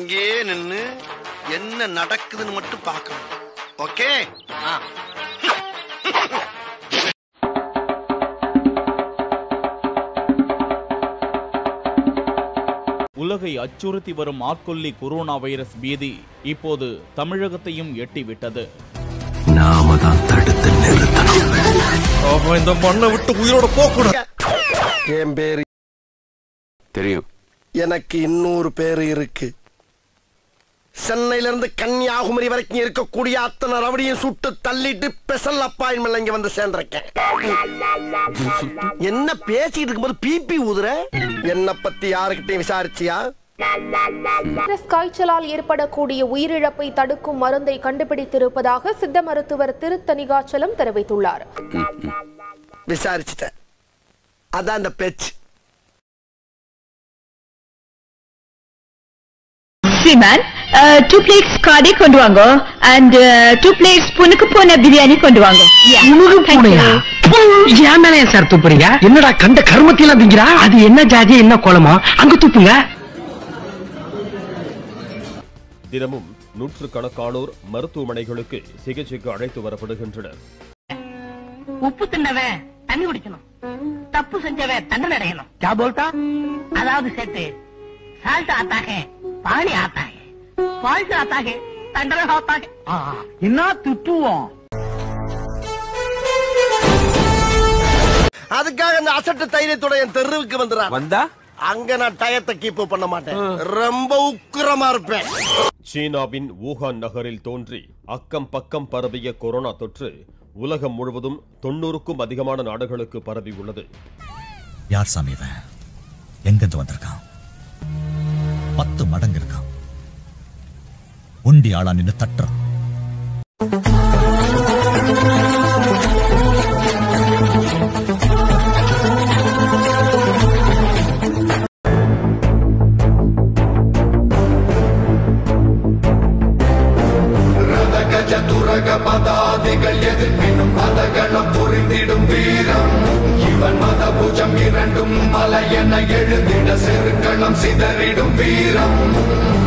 அங்கேயே நின்னு என்ன நடக்குதுன்னு மட்டும் பார்க்கணும் ஓகே உலகை அச்சுறுத்தி வரும் ஆட்கொல்லி கொரோனா வைரஸ் பீதி இப்போது தமிழகத்தையும் எட்டிவிட்டது நாம தான் தடுத்து நிறுத்தணும் அவன் இந்த மண்ணை விட்டு உயிரோட போகக்கூடாது என் பேரு தெரியும் எனக்கு இன்னொரு பேரு இருக்கு சென்னையில இருந்து கன்னியாகுமரி வரைக்கும் இருக்கக்கூடிய அத்தனை ரவடியும் சுட்டு தள்ளிட்டு ஸ்பெஷல் அப்பாயின்மெண்ட் இங்க வந்து சேர்ந்திருக்கேன் என்ன பேசிட்டு இருக்கும்போது பிபி ஊதுற என்ன பத்தி யாருக்கிட்டையும் விசாரிச்சியா வைரஸ் காய்ச்சலால் ஏற்படக்கூடிய உயிரிழப்பை தடுக்கும் மருந்தை கண்டுபிடித்திருப்பதாக சித்த மருத்துவர் திருத்தணிகாச்சலம் தெரிவித்துள்ளார் விசாரிச்சுட்டேன் அதான் அந்த பேச்சு ஸ்ரீமான் டூ பிளேட்ஸ் காடை கொண்டு வாங்க அண்ட் டூ பிளேட்ஸ் புனுக்கு போன பிரியாணி கொண்டு வாங்க ஏன் மேல ஏன் சார் துப்புறீங்க என்னடா கண்ட கருமத்திலாம் திங்கிறா அது என்ன ஜாதி என்ன கோலமா அங்க துப்புங்க தினமும் நூற்றுக்கணக்கானோர் மருத்துவமனைகளுக்கு சிகிச்சைக்கு அழைத்து வரப்படுகின்றனர் உப்பு தின்னவன் தண்ணி குடிக்கணும் தப்பு செஞ்சவன் தண்டனை அடையணும் क्या बोलता அதாவது சேர்த்து சால்ட் ஆத்தா है பாணி ஆத்தா है ஃபால்ட் ஆத்தா है தண்டனை ஆத்தா है என்ன துப்புவோம் அதுக்காக அந்த அசட்டு தைரியத்தோட என் தெருவுக்கு வந்துடுறான் வந்தா அங்க நான் டயத்தை கீப் பண்ண மாட்டேன் ரொம்ப உக்கிரமா இருப்பேன் சீனாவின் வூகான் நகரில் தோன்றி அக்கம் பக்கம் பரவிய கொரோனா தொற்று உலகம் முழுவதும் தொண்ணூறுக்கும் அதிகமான நாடுகளுக்கு பரவி உள்ளது யார் சாமி இவன் எங்கிருந்து வந்திருக்கான் பத்து மடங்கு இருக்கான் உண்டி ஆளா நின்னு தட்டுறான் இரண்டும் மலையென எழுந்திட செருக்களம் சிதறிடும் வீரம்